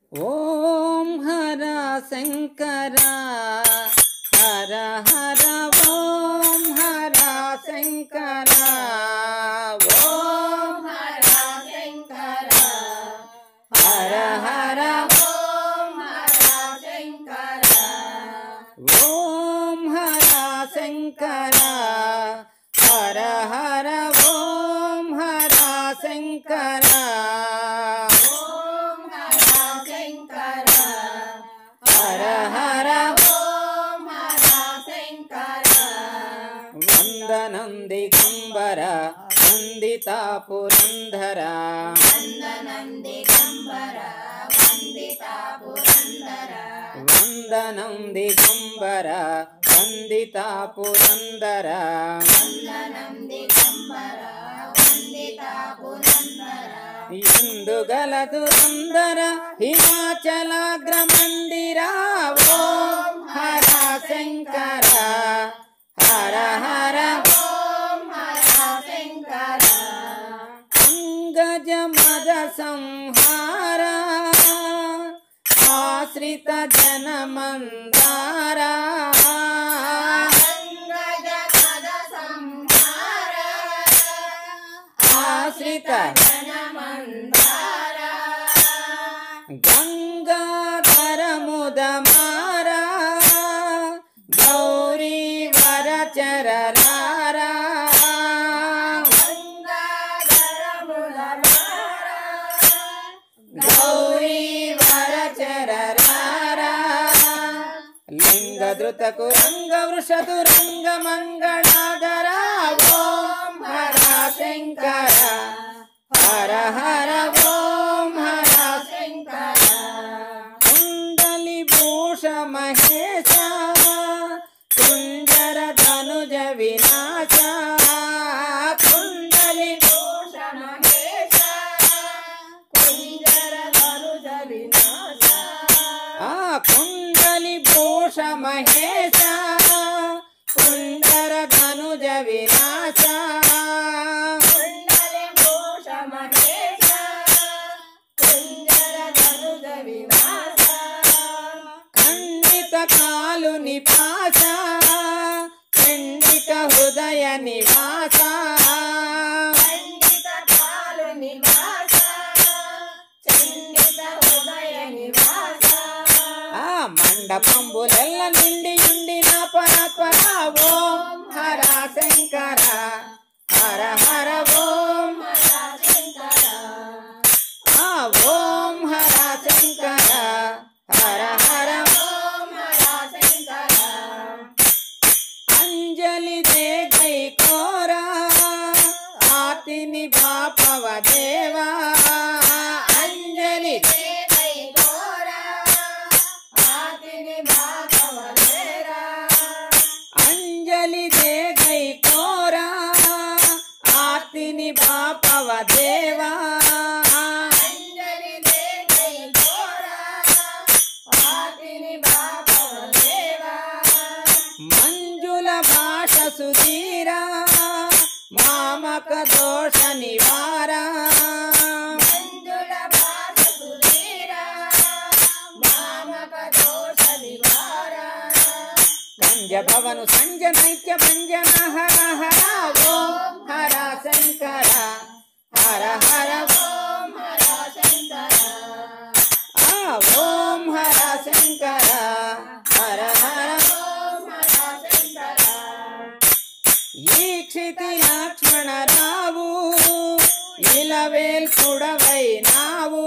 ఓం హర శంకర హర హర ఓం హర శంకర ఓం హర శంకర హర హర ఓం హర శంకర ఓం హర శంకర హర హర ఓం హర శంకర ఓం హర శంకర హర హర ఓం హర శంకర వందనం దిగంబర వందితా పురంధర వందనం దిగంబర వందితా పురందర వందనం దిగంబర వందితా పురంధర వందనం దిగంబర వందితా పురందర ఎందుగలదు అందర హిమాచలాగ్రమందిర ఓం హర శంకర హర హర ఓం హర శంకర అంగజ మద సంహార ఆశ్రిత జనమందార అంగజ పద సంహార ఆశ్రిత జనమందార గంగాధర ముదమార గౌరీ వరచరరారా గౌరీ వరచరరారా లింగధృతకు రంగ వృషతు రంగ మంగళాధర ఓం హర శంకర హర హర ఓం హర కుండలి భూష మహేశ కుంజర ధనుజ వినాశ కుండలి ఆ కుండలి భూష మహేశ కుండర ధనుజ వినాశ ఖండిత కాలు నిపాస ఖండిత హృదయ నివాస ఆ మండపంబులెల్ల నిండి ఉండి నా పరాత్పర ఓం హర శంకర హర హర ఓం ఆ ఓం హర శంకర హర హర అంజలి దే గై కోరా ఆతిని బాపవ దేవా అంజలి అంజలి దే గై కోరా ఆతిని బాపవ దేవా మంజుల భాష సుధీరా మామక దోష నివారా కంజ భవను సంజ నైత్య భంజన హర హర ఓం హర శంకర హర హర ఆ ఓం హర శంకర హర హర ఈక్షితి లక్ష్మణ రావు ఇలవేల్ పుడవై నావు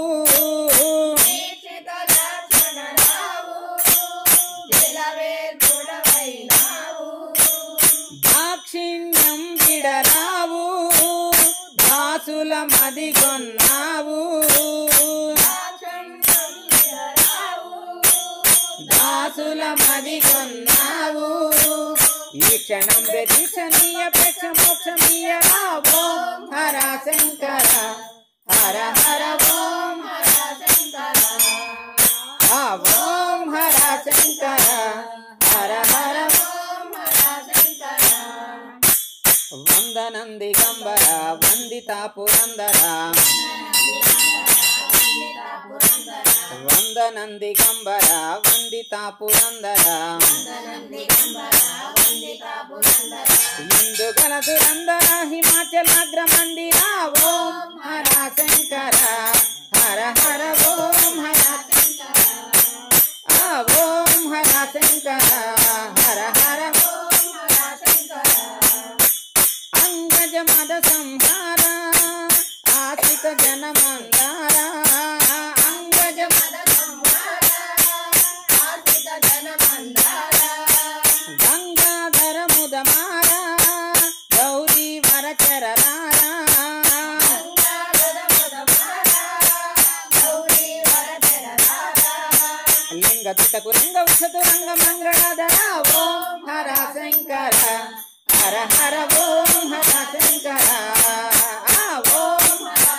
దాక్షిణ్యం విడరావు దాసుల మదిగొన్నావు దాసుల మదిగొన్నావు ఈ క్షణం ప్రతీక్షణీయ ప్రేక్ష మోక్షమీయ రావో హర శంకర హర హర ఓం ఆ ఓం హర శంకర హర హర వందనం దిగంబర వందిత పురందర వందనం దిగంబర వందిత పురందర ఇందు గల దురందర హిమాచలాగ్ర మందిర ఓం హర శంకర హర హర ఓం హర ఆ, ఓం హర శంకర హర హర అంగజ మద సంహార ఆశ్రిత జన మందార అంగజ మద గంగాధర ముదమార గౌరీ వరచరనార లింగ తుటకు రంగ విషతు రంగ మంగళధర ఓం హర శంకర హర హర ఓం హర శంకర ఆ, ఓం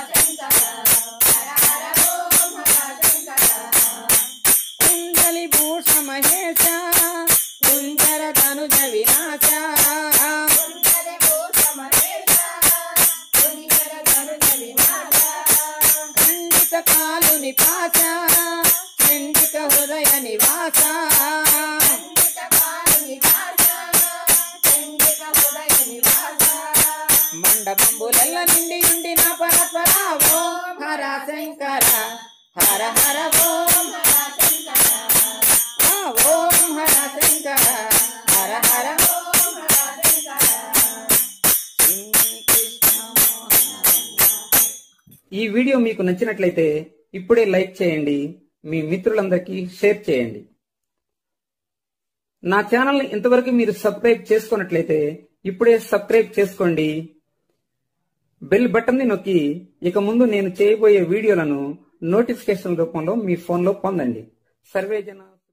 కుండలి భూష మహేశ కుంజర ధనుజ వినాశ ఖండిత కాలు నిపాస చండిక హృదయ నివాస మండపంబులెల్ల నిండి ఉండి నా పరపర ఓం హర శంకర హర హర ఓం ఆ, ఓం హర శంకర హర హర శ్రీకృష్ణ ఈ వీడియో మీకు నచ్చినట్లయితే ఇప్పుడే లైక్ చేయండి మీ మిత్రులందరికీ షేర్ చేయండి నా ఛానల్ని ఇంతవరకు మీరు సబ్స్క్రైబ్ చేసుకున్నట్లయితే ఇప్పుడే సబ్స్క్రైబ్ చేసుకోండి బెల్ బటన్ని నొక్కి ఇక ముందు నేను చేయబోయే వీడియోలను నోటిఫికేషన్ రూపంలో మీ ఫోన్లో పొందండి సర్వేజన